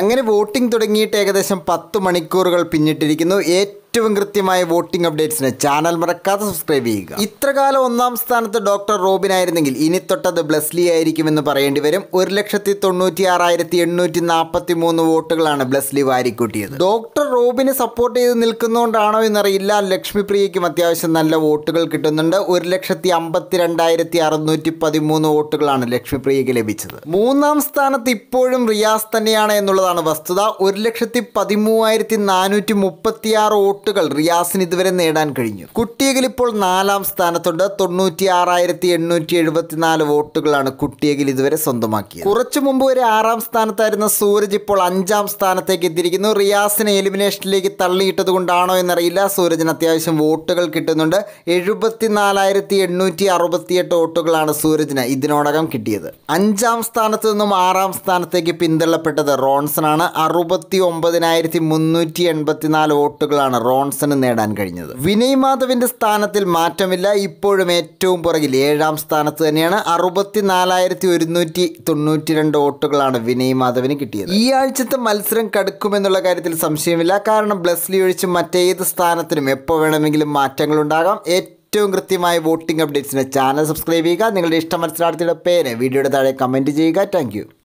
അങ്ങനെ വോട്ടിംഗ് തുടങ്ങിയിട്ട് ഏകദേശം പത്ത് മണിക്കൂറുകൾ പിന്നിട്ടിരിക്കുന്നു ഏറ്റവും കൃത്യമായ വോട്ടിംഗ് അപ്ഡേറ്റ്സിന് ചാനൽ മറക്കാതെ സബ്സ്ക്രൈബ് ചെയ്യുക ഇത്രകാലം ഒന്നാം സ്ഥാനത്ത് ഡോക്ടർ റോബിൻ ആയിരുന്നെങ്കിൽ ഇനി തൊട്ടത് ബ്ലസ്ലി ആയിരിക്കുമെന്ന് പറയേണ്ടി വരും ഒരു ലക്ഷത്തി തൊണ്ണൂറ്റി ആറായിരത്തി എണ്ണൂറ്റി നാൽപ്പത്തി മൂന്ന് വോട്ടുകളാണ് ബ്ലസ്ലി വാരിക്കൂട്ടിയത് ഡോക്ടർ റോബിനെ സപ്പോർട്ട് ചെയ്ത് നിൽക്കുന്നതുകൊണ്ടാണോ എന്നറിയില്ല ലക്ഷ്മിപ്രിയയ്ക്കും അത്യാവശ്യം നല്ല വോട്ടുകൾ കിട്ടുന്നുണ്ട് ഒരു ലക്ഷത്തി അമ്പത്തി രണ്ടായിരത്തി അറുന്നൂറ്റി പതിമൂന്ന് വോട്ടുകളാണ് ലക്ഷ്മിപ്രിയയ്ക്ക് ലഭിച്ചത് മൂന്നാം സ്ഥാനത്ത് ഇപ്പോഴും റിയാസ് തന്നെയാണ് എന്നുള്ളതാണ് വസ്തുത ഒരു ലക്ഷത്തി പതിമൂവായിരത്തി നാനൂറ്റി മുപ്പത്തിയാറ് വോട്ടുകൾ റിയാസിന് ഇതുവരെ നേടാൻ കഴിഞ്ഞു കുട്ടിയകിൽ ഇപ്പോൾ നാലാം സ്ഥാനത്തുണ്ട് തൊണ്ണൂറ്റി ആറായിരത്തി എണ്ണൂറ്റി എഴുപത്തിനാല് വോട്ടുകളാണ് കുട്ടിയകിൽ ഇതുവരെ സ്വന്തമാക്കിയത് കുറച്ചു മുമ്പ് വരെ ആറാം സ്ഥാനത്തായിരുന്ന സൂരജ് ഇപ്പോൾ അഞ്ചാം സ്ഥാനത്തേക്ക് എത്തിയിരിക്കുന്നു റിയാസിനെ എലിമിനേഷനിലേക്ക് തള്ളിയിട്ടത് കൊണ്ടാണോ എന്നറിയില്ല സൂരജിന് അത്യാവശ്യം വോട്ടുകൾ കിട്ടുന്നുണ്ട് എഴുപത്തിനാലായിരത്തി എണ്ണൂറ്റി അറുപത്തിയെട്ട് വോട്ടുകളാണ് സൂരജിന് ഇതിനോടകം കിട്ടിയത് അഞ്ചാം സ്ഥാനത്ത് നിന്നും ആറാം സ്ഥാനത്തേക്ക് പിന്തള്ളപ്പെട്ടത് റോൺസൺ ആണ് അറുപത്തി ഒമ്പതിനായിരത്തി മുന്നൂറ്റി എൺപത്തിനാല് വോട്ടുകളാണ് റോൺസന് നേടാൻ കഴിഞ്ഞത് വിനയ് മാധവിന്റെ സ്ഥാനത്തിൽ മാറ്റമില്ല ഇപ്പോഴും ഏറ്റവും പുറകിൽ ഏഴാം സ്ഥാനത്ത് തന്നെയാണ് അറുപത്തിനാലായിരത്തി ഒരുന്നൂറ്റി തൊണ്ണൂറ്റി രണ്ട് വോട്ടുകളാണ് വിനയ് മാധവിന് കിട്ടിയത് ഈ ആഴ്ചത്തെ മത്സരം കടുക്കുമെന്നുള്ള കാര്യത്തിൽ സംശയമില്ല കാരണം ബ്ലസ്ലി ഒഴിച്ച് മറ്റേത് സ്ഥാനത്തിനും എപ്പോൾ വേണമെങ്കിലും മാറ്റങ്ങൾ ഉണ്ടാകാം ഏറ്റവും കൃത്യമായ വോട്ടിംഗ് അപ്ഡേറ്റ്സിന് ചാനൽ സബ്സ്ക്രൈബ് ചെയ്യുക നിങ്ങളുടെ ഇഷ്ട മത്സരാർത്ഥിയുടെ പേര് വീഡിയോയുടെ താഴെ കമൻറ്റ് ചെയ്യുക താങ്ക്